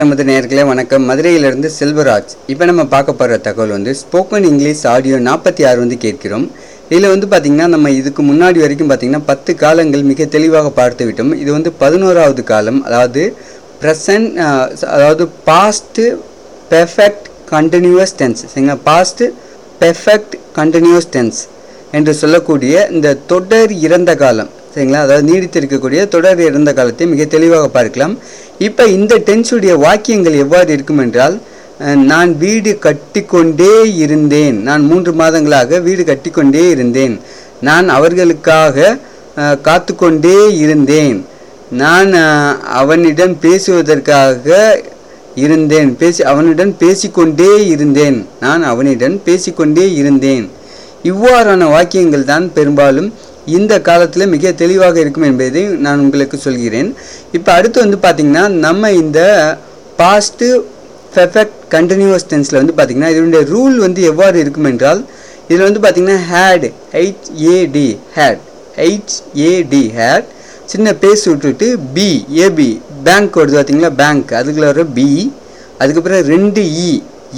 நமது நேயர்களே வணக்கம் மதுரையிலிருந்து செல்வராஜ் இப்போ நம்ம பார்க்க போகிற தகவல் வந்து ஸ்போக்கன் இங்கிலீஷ் ஆடியோ நாற்பத்தி ஆறு வந்து கேட்கிறோம் இதில் வந்து பார்த்திங்கன்னா நம்ம இதுக்கு முன்னாடி வரைக்கும் பார்த்திங்கன்னா பத்து காலங்கள் மிக தெளிவாக பார்த்து விட்டோம் இது வந்து பதினோராவது காலம் அதாவது ப்ரெசன்ட் அதாவது பாஸ்ட்டு பெர்ஃபெக்ட் கண்டினியூவஸ் டென்ஸ் சரிங்களா பாஸ்ட்டு பெர்ஃபெக்ட் கண்டினியூவஸ் டென்ஸ் என்று சொல்லக்கூடிய இந்த தொடர் இறந்த காலம் சரிங்களா அதாவது நீடித்திருக்கக்கூடிய தொடர் இறந்த காலத்தை மிக தெளிவாக பார்க்கலாம் இப்போ இந்த டென்ஸுடைய வாக்கியங்கள் எவ்வாறு இருக்கும் என்றால் அஹ், நான் வீடு கட்டிக்கொண்டே இருந்தேன் நான் மூன்று மாதங்களாக வீடு கட்டிக்கொண்டே இருந்தேன் நான் அவர்களுக்காக அஹ், காத்துக்கொண்டே இருந்தேன் நான் அஹ், அவனிடம் பேசுவதற்காக இருந்தேன் பேசி அவனுடன் பேசிக்கொண்டே இருந்தேன் நான் அவனிடம் பேசிக்கொண்டே இருந்தேன் இவ்வாறான வாக்கியங்கள் தான் பெரும்பாலும் இந்த காலத்தில் மிக தெளிவாக இருக்கும் என்பதை நான் உங்களுக்கு சொல்கிறேன் இப்போ அடுத்து வந்து பார்த்திங்கன்னா நம்ம இந்த பாஸ்ட்டு பெர்ஃபெக்ட் கண்டினியூவஸ் டென்ஸில் வந்து பார்த்திங்கன்னா இதனுடைய ரூல் வந்து எவ்வாறு இருக்கும் என்றால் இதில் வந்து பார்த்திங்கன்னா had H A D had H A D had சின்ன பேஸ் விட்டுட்டு பி ஏபி பேங்க் வருது பார்த்தீங்களா பேங்க் அதுக்குள்ள வர பி அதுக்கப்புறம் ரெண்டு இ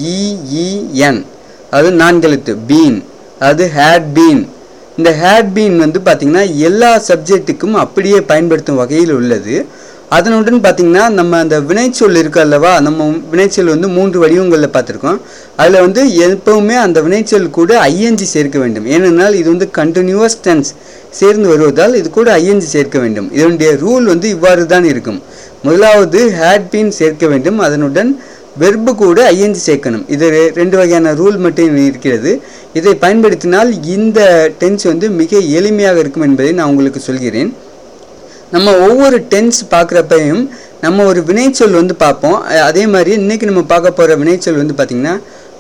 இஇஎன் அது நான்கெழுத்து பீன் அது ஹேட் பீன் இந்த ஹேட் பீன் வந்து பார்த்திங்கன்னா எல்லா சப்ஜெக்ட்டுக்கும் அப்படியே பயன்படுத்தும் வகையில் உள்ளது அதனுடன் பார்த்திங்கன்னா நம்ம அந்த வினைச்சொல் இருக்கு அல்லவா நம்ம வினைச்சொல் வந்து மூன்று வடிவங்களில் பார்த்துருக்கோம் அதில் வந்து எப்பவுமே அந்த வினைச்சொல் கூட ஐஎன்ஜி சேர்க்க வேண்டும் ஏனென்றால் இது வந்து கண்டினியூவஸ் டென்ஸ் சேர்ந்து வருவதால் இது கூட ஐஎன்ஜி சேர்க்க வேண்டும் இதனுடைய ரூல் வந்து இவ்வாறு தான் இருக்கும் முதலாவது ஹேட் பீன் சேர்க்க வேண்டும் அதனுடன் வெர்பு கூட ஐஎன்ஜி சேர்க்கணும் இது ரெ- ரெண்டு வகையான ரூல் மட்டும் இருக்கிறது இதை பயன்படுத்தினால் இந்த டென்ஸ் வந்து மிக எளிமையாக இருக்கும் என்பதை நான் உங்களுக்கு சொல்கிறேன் நம்ம ஒவ்வொரு டென்ஸ் பார்க்குறப்பையும் நம்ம ஒரு வினைச்சொல் வந்து பார்ப்போம் அ- அதே மாதிரி இன்னைக்கு நம்ம பார்க்க போகிற வினைச்சொல் வந்து பார்த்திங்கன்னா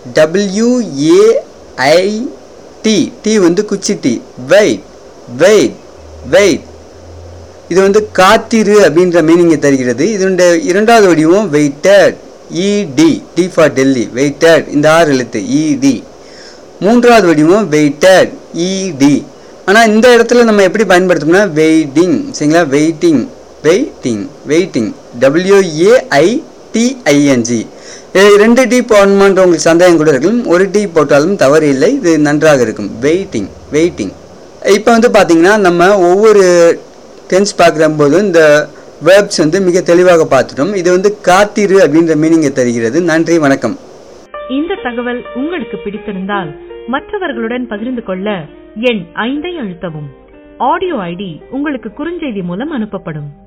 டபிள்யூஏஐடி டி வந்து குச்சி டி வெயிட் வெயிட் வெயிட் இது வந்து காத்திரு அப்படின்ற மீனிங்கை தருகிறது இதனுடைய இரண்டாவது வடிவம் வெயிட்டட் இடி டி ஃபார் டெல்லி வெயிட்டட் இந்த ஆறு எழுத்து இடி மூன்றாவது வடிவம் வெயிட்டட் இடி ஆனால் இந்த இடத்துல நம்ம எப்படி பயன்படுத்தோம்னா வெயிட்டிங் சரிங்களா வெயிட்டிங் வெயிட்டிங் வெயிட்டிங் டபிள்யூஏஐடிஐஎன்ஜி ரெண்டு டி போடணுமான்ற உங்களுக்கு சந்தேகம் கூட இருக்கும் ஒரு டி போட்டாலும் தவறு இல்லை இது நன்றாக இருக்கும் வெயிட்டிங் வெயிட்டிங் இப்போ வந்து பார்த்தீங்கன்னா நம்ம ஒவ்வொரு டென்ஸ் பார்க்குற போது இந்த வேர்ப்ஸ் வந்து மிக தெளிவாக பார்த்துட்டோம் இது வந்து காத்திரு அப்படின்ற மீனிங்கை தருகிறது நன்றி வணக்கம் இந்த தகவல் உங்களுக்கு பிடித்திருந்தால் மற்றவர்களுடன் பகிர்ந்து கொள்ள எண் ஐந்தை அழுத்தவும் ஆடியோ ஐடி உங்களுக்கு குறுஞ்செய்தி மூலம் அனுப்பப்படும்